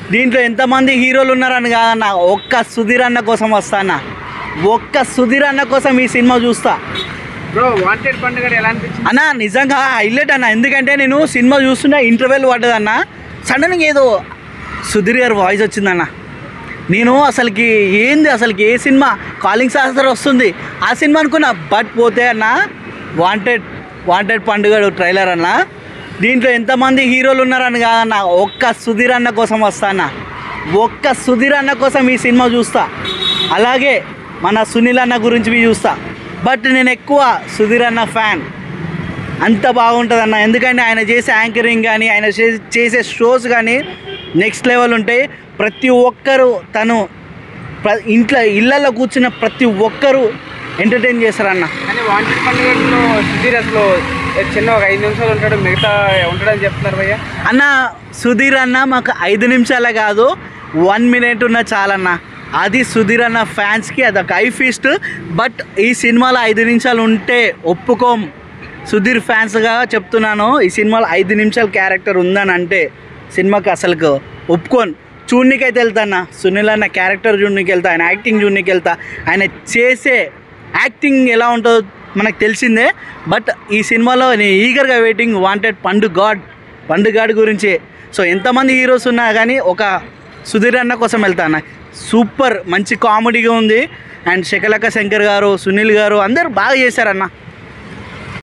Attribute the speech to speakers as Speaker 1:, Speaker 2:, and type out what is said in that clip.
Speaker 1: దీంట్లో ఎంతమంది హీరోలు ఉన్నారని కాదన్న ఒక్క సుధీర్ అన్న కోసం వస్తానా ఒక్క సుధీర్ అన్న కోసం ఈ సినిమా చూస్తా
Speaker 2: బ్రో వాంటెడ్ పండుగ ఎలా అనిపించింది
Speaker 1: అన్న నిజంగా హైలైట్ అన్న ఎందుకంటే నేను సినిమా చూస్తున్న ఇంటర్వెల్ పడ్డదన్న సడన్గా ఏదో సుధీర్ గారి వాయిస్ వచ్చిందన్న నేను అసలుకి ఏంది అసలుకి ఏ సినిమా కాలింగ్ శాస్త్ర వస్తుంది ఆ సినిమా అనుకున్నా బట్ పోతే అన్న వాంటెడ్ వాంటెడ్ పండుగ ట్రైలర్ అన్న దీంట్లో ఎంతమంది హీరోలు ఉన్నారని కాదన్న ఒక్క సుధీర్ అన్న కోసం వస్తానా ఒక్క సుధీర్ అన్న కోసం ఈ సినిమా చూస్తా అలాగే మన సునీల్ అన్న గురించి మీ చూస్తా బట్ నేను ఎక్కువ సుధీర్ అన్న ఫ్యాన్ అంత బాగుంటుంది అన్న ఎందుకంటే ఆయన చేసే యాంకరింగ్ కానీ ఆయన చే- చేసే షోస్ కానీ నెక్స్ట్ లెవెల్ ఉంటాయి ప్రతి ఒక్కరు తను ప్ర ఇంట్లో ఇళ్ళల్లో కూర్చున్న ప్రతి ఒక్కరు ఎంటర్టైన్ చేస్తారన్న
Speaker 2: కానీ వాంటెడ్ పండుగలో సుధీర్ అసలు చిన్న ఒక ఐదు నిమిషాలు ఉంటాడు మిగతా ఉంటాడని చెప్తున్నారు భయ్య
Speaker 1: అన్న సుధీర్ అన్న మాకు ఐదు నిమిషాలే కాదు వన్ మినిట్ ఉన్న చాలన్న అది సుధీర్ అన్న ఫ్యాన్స్కి అదొక ఐ ఫీస్ట్ బట్ ఈ సినిమాలో ఐదు నిమిషాలు ఉంటే ఒప్పుకోం సుధీర్ ఫ్యాన్స్గా చెప్తున్నాను ఈ సినిమాలో ఐదు నిమిషాల క్యారెక్టర్ ఉందని అంటే సినిమాకి అసలుకు ఒప్పుకోను చూడనీకైతే వెళ్తానా సునీల్ అన్న క్యారెక్టర్ చూడనీకి వెళ్తా ఆయన యాక్టింగ్ చూడనీకి వెళ్తా ఆయన చేసే యాక్టింగ్ ఎలా ఉంటుందో మనకు తెలిసిందే బట్ ఈ సినిమాలో నేను ఈగర్గా వెయిటింగ్ వాంటెడ్ పండు గాడ్ పండు గాడ్ గురించి సో ఎంతమంది హీరోస్ ఉన్నా కానీ ఒక సుధీర్ అన్న కోసం వెళ్తాను సూపర్ మంచి కామెడీగా ఉంది అండ్ శకలక శంకర్ గారు సునీల్ గారు అందరూ బాగా చేశారన్న